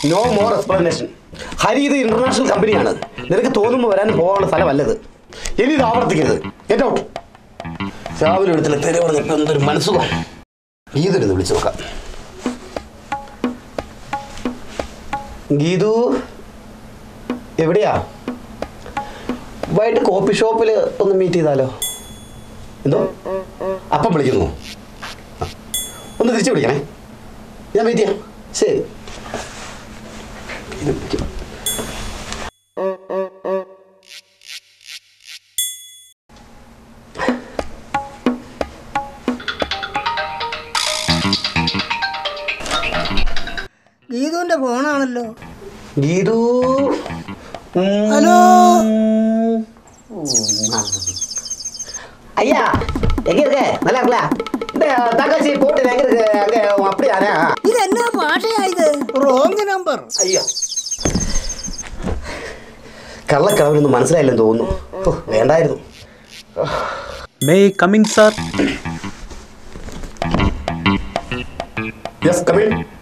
No more explanation Hari ഇത് international കമ്പനിയാണ് നിനക്ക് തോന്നുമ്പോൾ വരാനും പോകാനുള്ള സ്ഥലമല്ലത് ഇനി ഇത് ആവർത്തിക്കരുത് ഗെറ്റ് ഔട്ട് രാവിലെ എടുത്തില്ല തെരെ പറഞ്ഞപ്പോൾ എന്തൊരു മനസ്സുഖം ഗീതൊരു വിളിച്ചു നോക്കാം ഗീതു എവിടെയാ വൈകിട്ട് കോഫി ഷോപ്പിൽ ഒന്ന് മീറ്റ് ചെയ്താലോ എന്തോ അപ്പം വിളിക്കുന്നു ആ. ഒന്ന് തിരിച്ചു വിളിക്കണേ ഞാൻ വെയിറ്റ് ചെയ്യാം ശരി ഇത് വിളിക്കും. ഗീതുവിന്റെ ഫോണാണല്ലോ ഗീതു ഉം. ഹലോ ஐயா எங்க இருக்க நல்லா இருக்கல இந்த தங்கச்சி போட்டு எங்க இருக்கு அங்க அப்படியானே ഇതെന്നാ ഭാഷയാ ഇത് റോങ് നമ്പർ അയ്യോ കള്ളക്കളവനൊന്നും മനസ്സിലായില്ലെന്ന് തോന്നുന്നു ഓ, വേണ്ടായിരുന്നു may coming sir yes come in